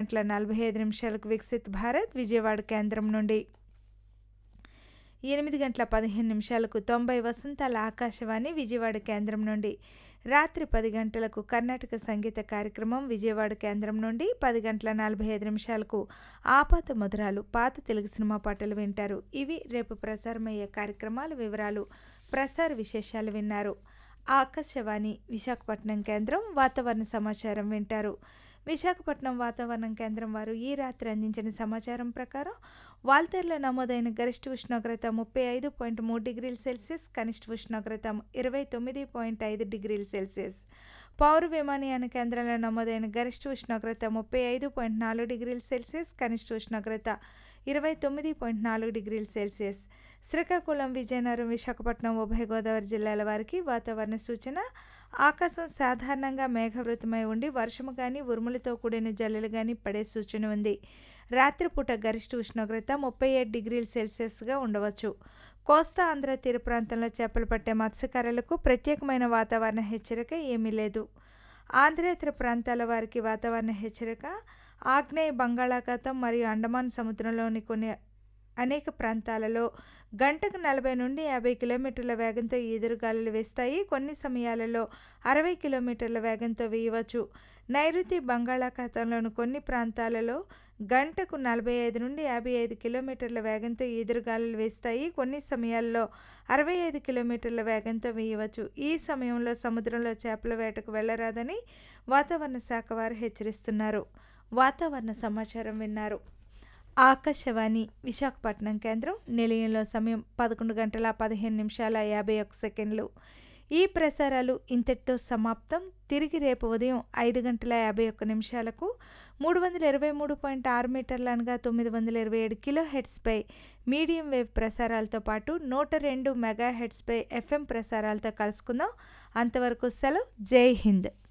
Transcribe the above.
గంటల నలభై ఐదు నిమిషాలకు వికసిత్ భారత్ విజయవాడ కేంద్రం నుండి ఎనిమిది గంటల పదిహేను నిమిషాలకు తొంభై వసంతాల ఆకాశవాణి విజయవాడ కేంద్రం నుండి రాత్రి పది గంటలకు కర్ణాటక సంగీత కార్యక్రమం విజయవాడ కేంద్రం నుండి పది గంటల నలభై ఐదు నిమిషాలకు ఆపాత మధురాలు పాత తెలుగు సినిమా పాటలు వింటారు ఇవి రేపు ప్రసారమయ్యే కార్యక్రమాల వివరాలు ప్రసార విశేషాలు విన్నారు ఆకాశవాణి విశాఖపట్నం కేంద్రం వాతావరణ సమాచారం వింటారు విశాఖపట్నం వాతావరణం కేంద్రం వారు ఈ రాత్రి అందించిన సమాచారం ప్రకారం వాల్తేరులో నమోదైన గరిష్ట ఉష్ణోగ్రత ముప్పై ఐదు పాయింట్ మూడు డిగ్రీల సెల్సియస్ కనిష్ట ఉష్ణోగ్రత ఇరవై తొమ్మిది పాయింట్ ఐదు డిగ్రీల సెల్సియస్ పౌర విమానయాన కేంద్రంలో నమోదైన గరిష్ట ఉష్ణోగ్రత ముప్పై ఐదు పాయింట్ నాలుగు డిగ్రీల సెల్సియస్ కనిష్ట ఉష్ణోగ్రత ఇరవై తొమ్మిది పాయింట్ నాలుగు డిగ్రీల సెల్సియస్ శ్రీకాకుళం విజయనగరం విశాఖపట్నం ఉభయ గోదావరి జిల్లాల వారికి వాతావరణ సూచన ఆకాశం సాధారణంగా మేఘవృతమై ఉండి వర్షము కానీ ఉరుములతో కూడిన జల్లులు కానీ పడే సూచన ఉంది రాత్రిపూట గరిష్ట ఉష్ణోగ్రత ముప్పై ఏడు డిగ్రీల సెల్సియస్గా ఉండవచ్చు కోస్తా ఆంధ్ర తీర ప్రాంతంలో చేపలు పట్టే మత్స్యకారులకు ప్రత్యేకమైన వాతావరణ హెచ్చరిక ఏమీ లేదు ఆంధ్రేతర ప్రాంతాల వారికి వాతావరణ హెచ్చరిక ఆగ్నేయ బంగాళాఖాతం మరియు అండమాన్ సముద్రంలోని కొన్ని అనేక ప్రాంతాలలో గంటకు నలభై నుండి యాభై కిలోమీటర్ల వేగంతో ఈదురుగాలులు వేస్తాయి కొన్ని సమయాలలో అరవై కిలోమీటర్ల వేగంతో వేయవచ్చు నైరుతి బంగాళాఖాతంలోని కొన్ని ప్రాంతాలలో గంటకు నలభై ఐదు నుండి యాభై ఐదు కిలోమీటర్ల వేగంతో ఈదురుగాలులు వేస్తాయి కొన్ని సమయాల్లో అరవై ఐదు కిలోమీటర్ల వేగంతో వేయవచ్చు ఈ సమయంలో సముద్రంలో చేపల వేటకు వెళ్ళరాదని వాతావరణ శాఖ వారు హెచ్చరిస్తున్నారు వాతావరణ సమాచారం విన్నారు ఆకాశవాణి విశాఖపట్నం కేంద్రం నిలయంలో సమయం పదకొండు గంటల పదిహేను నిమిషాల యాభై ఒక్క సెకండ్లు ఈ ప్రసారాలు ఇంతటితో సమాప్తం తిరిగి రేపు ఉదయం ఐదు గంటల యాభై ఒక్క నిమిషాలకు మూడు వందల ఇరవై మూడు పాయింట్ ఆరు మీటర్లు అనగా తొమ్మిది వందల ఇరవై ఏడు కిలో హెడ్స్పై మీడియం వేవ్ ప్రసారాలతో పాటు నూట రెండు మెగా హెడ్స్పై ఎఫ్ఎం ప్రసారాలతో కలుసుకుందాం అంతవరకు సెలవు జై హింద్